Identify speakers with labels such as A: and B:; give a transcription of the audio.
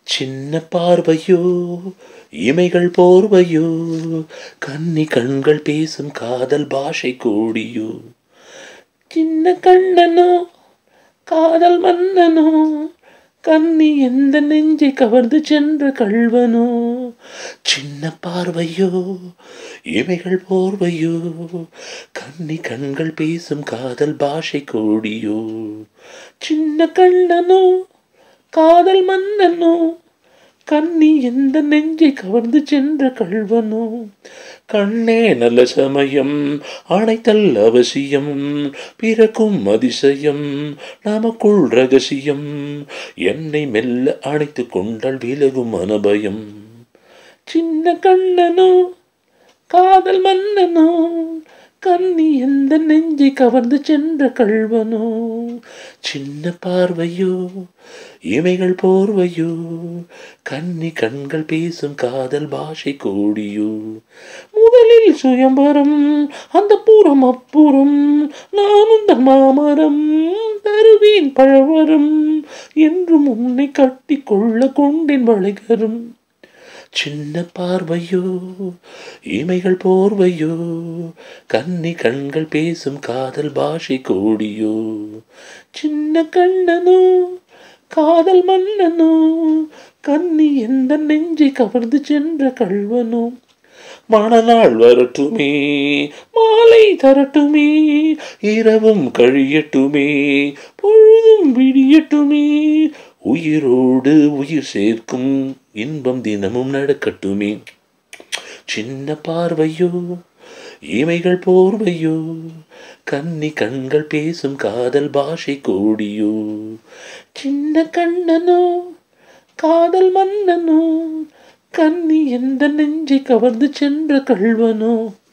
A: சின்ன பார்வையோ இமைகள் போர்வையோ கன்னி கண்கள் பேசும் காதல் பாஷை கோடியோ சின்ன கண்ணனோ காதல் மன்னனோ கன்னி எந்த நெஞ்சை கவர்ந்து சென்ற கள்வனோ சின்ன பார்வையோ இமைகள் போர்வையோ கன்னி கண்கள் பேசும் காதல் பாஷை கோடியோ சின்ன கண்ணனோ காதல் மன்னனோ கன்னி எந்த நெஞ்சை கவர்ந்து சென்ற கள்வனோ கண்ணே நல்ல சமயம் அணைத்தல் அவசியம் பிறக்கும் அதிசயம் நமக்குள் ரகசியம் என்னை மெல்ல அணைத்து கொண்டால் விலகும் அனபயம் சின்ன கண்ணனோ காதல் மன்னனோ கன்னி எந்த நெஞ்சை கவர்ந்து சென்ற கள்வனோ சின்ன பார்வையோ இமைகள் போர்வையோ கன்னி கண்கள் பேசும் காதல் பாஷை கோடியோ முதலில் சுயம்பரம் அந்த பூரம் அப்புறம் நானும் தன் மாமரம் தருவேன் பழவரம் என்றும் உன்னை கட்டி கொள்ள கொண்டேன் வளைகரும் சின்ன பார்வையோ இமைகள் போர்வையோ கன்னி கண்கள் பேசும் காதல் பாஷை கோடியோ சின்ன கண்ணனோ காதல் மன்னனோ கன்னி எந்த நெஞ்சை கவர்ந்து சென்ற கள்வனோ மணநாள் வரட்டுமே மாலை தரட்டுமே இரவும் கழியட்டுமே பொழுதும் விடியட்டுமே உயிரோடு உயிர் சேர்க்கும் இன்பம் தினமும் நடக்கட்டுமே சின்ன பார்வையோ இமைகள் போர்வையோ கன்னி கண்கள் பேசும் காதல் பாஷை கோடியோ சின்ன கண்ணனோ காதல் மன்னனோ கன்னி எந்த நெஞ்சை கவர்ந்து சென்ற கள்வனோ